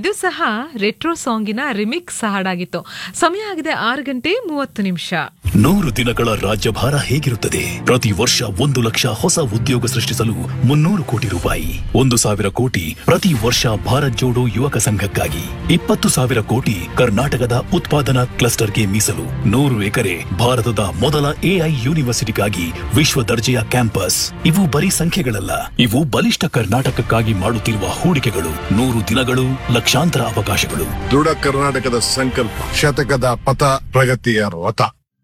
ಇದು ಸಹ retro ಸಾಂಗಿನ remix ಹಾಡಾಗಿತ್ತು ಸಮಯ ಆಗಿದೆ ಆರು ಗಂಟೆ ಮೂವತ್ತು ನಿಮಿಷ ನೂರು ದಿನಗಳ ರಾಜ್ಯಭಾರ ಹೇಗಿರುತ್ತದೆ ಪ್ರತಿ ವರ್ಷ ಒಂದು ಲಕ್ಷ ಹೊಸ ಉದ್ಯೋಗ ಸೃಷ್ಟಿಸಲು ಮುನ್ನೂರು ಕೋಟಿ ರೂಪಾಯಿ ಒಂದು ಸಾವಿರ ಕೋಟಿ ಪ್ರತಿ ವರ್ಷ ಭಾರತ್ ಜೋಡೋ ಯುವಕ ಸಂಘಕ್ಕಾಗಿ ಇಪ್ಪತ್ತು ಸಾವಿರ ಕೋಟಿ ಕರ್ನಾಟಕದ ಉತ್ಪಾದನಾ ಕ್ಲಸ್ಟರ್ಗೆ ಮೀಸಲು ನೂರು ಎಕರೆ ಭಾರತದ ಮೊದಲ ಎಐ ಯೂನಿವರ್ಸಿಟಿಗಾಗಿ ವಿಶ್ವ ದರ್ಜೆಯ ಕ್ಯಾಂಪಸ್ ಇವು ಬರೀ ಸಂಖ್ಯೆಗಳಲ್ಲ ಇವು ಬಲಿಷ್ಠ ಕರ್ನಾಟಕಕ್ಕಾಗಿ ಮಾಡುತ್ತಿರುವ ಹೂಡಿಕೆಗಳು ನೂರು ದಿನಗಳು ಲಕ್ಷಾಂತರ ಅವಕಾಶಗಳು ದೃಢ ಕರ್ನಾಟಕದ ಸಂಕಲ್ಪ ಶತಕದ ಪಥ ಪ್ರಗತಿಯ ರಥ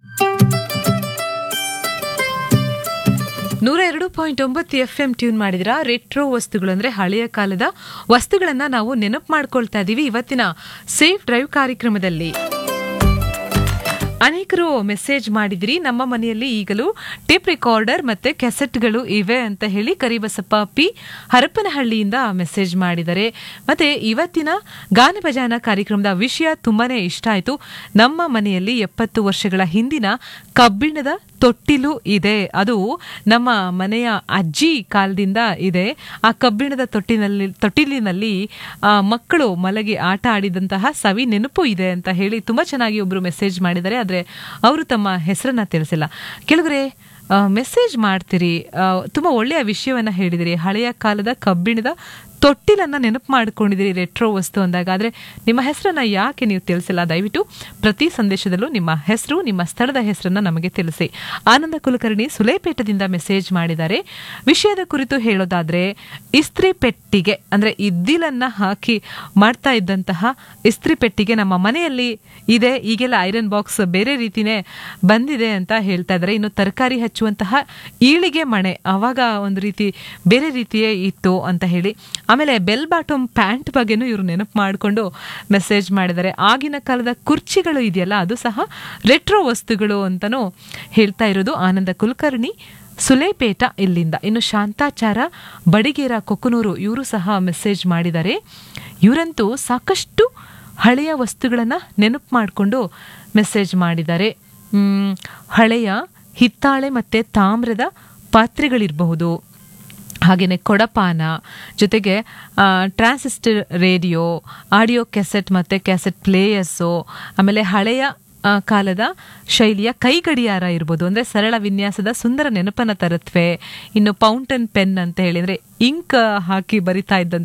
ನೂರ ಎರಡು ಪಾಯಿಂಟ್ ಒಂಬತ್ತು ಎಫ್ ಎಂ ಟ್ಯೂನ್ ಮಾಡಿದ್ರ ರೆಟ್ರೋ ವಸ್ತುಗಳು ಅಂದ್ರೆ ಹಳೆಯ ಕಾಲದ ವಸ್ತುಗಳನ್ನ ನಾವು ನೆನಪು ಮಾಡ್ಕೊಳ್ತಾ ಇದೀವಿ ಇವತ್ತಿನ ಸೇಫ್ ಡ್ರೈವ್ ಕಾರ್ಯಕ್ರಮದಲ್ಲಿ ಅನೇಕರು ಮೆಸೇಜ್ ಮಾಡಿದ್ರಿ ನಮ್ಮ ಮನೆಯಲ್ಲಿ ಈಗಲೂ ಟೇಪ್ ರೆಕಾರ್ಡರ್ ಮತ್ತೆ ಕೆಸೆಟ್ಗಳು ಇವೆ ಅಂತ ಹೇಳಿ ಕರಿಬಸಪ್ಪ ಪಿ ಹರಪನಹಳ್ಳಿಯಿಂದ ಮೆಸೇಜ್ ಮಾಡಿದ್ದಾರೆ ಮತ್ತೆ ಇವತ್ತಿನ ಗಾನ ಭಜಾನ ಕಾರ್ಯಕ್ರಮದ ವಿಷಯ ತುಂಬಾನೇ ಇಷ್ಟ ಆಯ್ತು ನಮ್ಮ ಮನೆಯಲ್ಲಿ ಎಪ್ಪತ್ತು ವರ್ಷಗಳ ಹಿಂದಿನ ಕಬ್ಬಿಣದ ತೊಟ್ಟಿಲು ಇದೆ ಅದು ನಮ್ಮ ಮನೆಯ ಅಜ್ಜಿ ಕಾಲದಿಂದ ಇದೆ ಆ ಕಬ್ಬಿಣದ ತೊಟ್ಟಿನಲ್ಲಿ ತೊಟ್ಟಿಲಿನಲ್ಲಿ ಆ, ಮಕ್ಕಳು ಮಲಗಿ ಆಟ ಆಡಿದಂತಹ ಸವಿ ನೆನಪು ಇದೆ ಅಂತ ಹೇಳಿ ತುಂಬಾ ಚೆನ್ನಾಗಿ ಒಬ್ರು ಮೆಸೇಜ್ ಮಾಡಿದ್ದಾರೆ ಆದ್ರೆ ಅವರು ತಮ್ಮ ಹೆಸರನ್ನ ತಿಳಿಸಿಲ್ಲ ಕೆಲವರೆ ಮೆಸೇಜ್ ಮಾಡ್ತೀರಿ ಆ, ತುಂಬಾ ಒಳ್ಳೆಯ ವಿಷಯವನ್ನ ಹೇಳಿದಿರಿ ಹಳೆಯ ಕಾಲದ ಕಬ್ಬಿಣದ ತೊಟ್ಟಿಲನ್ನ ನೆನಪು ಮಾಡ್ಕೊಂಡಿದ್ದೀರಿ ರೆಟ್ರೋ ವಸ್ತು ಅಂದಾಗ ಆದ್ರೆ ನಿಮ್ಮ ಹೆಸರನ್ನ ಯಾಕೆ ನೀವು ತಿಳಿಸಿಲ್ಲ ದಯವಿಟ್ಟು ಪ್ರತಿ ಸಂದೇಶದಲ್ಲೂ ನಿಮ್ಮ ಹೆಸರು ನಿಮ್ಮ ಸ್ಥಳದ ಹೆಸರನ್ನ ನಮಗೆ ತಿಳಿಸಿ ಆನಂದ ಕುಲಕರ್ಣಿ ಸುಲೇಪೇಟದಿಂದ ಮೆಸೇಜ್ ಮಾಡಿದ್ದಾರೆ ವಿಷಯದ ಕುರಿತು ಹೇಳೋದಾದ್ರೆ ಇಸ್ತ್ರಿ ಪೆಟ್ಟಿಗೆ ಅಂದ್ರೆ ಇದ್ದಿಲನ್ನ ಹಾಕಿ ಮಾಡ್ತಾ ಇದ್ದಂತಹ ಇಸ್ತ್ರಿ ಪೆಟ್ಟಿಗೆ ನಮ್ಮ ಮನೆಯಲ್ಲಿ ಇದೆ ಈಗೆಲ್ಲ ಐರನ್ ಬಾಕ್ಸ್ ಬೇರೆ ರೀತಿನೇ ಬಂದಿದೆ ಅಂತ ಹೇಳ್ತಾ ಇದ್ದಾರೆ ಇನ್ನು ತರಕಾರಿ ಹಚ್ಚುವಂತಹ ಈಳಿಗೆ ಮಣೆ ಅವಾಗ ಒಂದು ರೀತಿ ಬೇರೆ ರೀತಿಯೇ ಇತ್ತು ಅಂತ ಹೇಳಿ ಆಮೇಲೆ ಬೆಲ್ ಬಾಟಮ್ ಪ್ಯಾಂಟ್ ಬಗ್ಗೆನೂ ಇವರು ನೆನಪು ಮಾಡಿಕೊಂಡು ಮೆಸೇಜ್ ಮಾಡಿದ್ದಾರೆ ಆಗಿನ ಕಾಲದ ಕುರ್ಚಿಗಳು ಇದೆಯಲ್ಲ ಅದು ಸಹ ರೆಟ್ರೋ ವಸ್ತುಗಳು ಅಂತಲೂ ಹೇಳ್ತಾ ಇರೋದು ಆನಂದ ಕುಲಕರ್ಣಿ ಸುಲೇಪೇಟ ಇಲ್ಲಿಂದ ಇನ್ನು ಶಾಂತಾಚಾರ ಬಡಿಗೇರ ಕೊಕ್ಕನೂರು ಇವರು ಸಹ ಮೆಸೇಜ್ ಮಾಡಿದ್ದಾರೆ ಇವರಂತೂ ಸಾಕಷ್ಟು ಹಳೆಯ ವಸ್ತುಗಳನ್ನು ನೆನಪು ಮಾಡಿಕೊಂಡು ಮೆಸೇಜ್ ಮಾಡಿದ್ದಾರೆ ಮ್, ಹಳೆಯ ಹಿತ್ತಾಳೆ ಮತ್ತು ತಾಮ್ರದ ಪಾತ್ರೆಗಳಿರಬಹುದು ಹಾಗೆಯೇ ಕೊಡಪಾನ ಜೊತೆಗೆ ಟ್ರಾನ್ಸಿಸ್ಟರ್ ರೇಡಿಯೋ ಆಡಿಯೋ ಕೆಸೆಟ್ ಮತ್ತು ಕ್ಯಾಸೆಟ್ ಪ್ಲೇಯರ್ಸು ಆಮೇಲೆ ಹಳೆಯ ಆ, ಕಾಲದ ಶೈಲಿಯ ಕೈಗಡಿಯಾರ ಇರ್ಬೋದು ಅಂದರೆ ಸರಳ ವಿನ್ಯಾಸದ ಸುಂದರ ನೆನಪನ್ನ ತರುತ್ತವೆ ಇನ್ನು ಪೌಂಟನ್ ಪೆನ್ ಅಂತ ಹೇಳಿದ್ರೆ ಇಂಕ್ ಹಾಕಿ ಬರಿತಾ ಇದ್ದಂಥ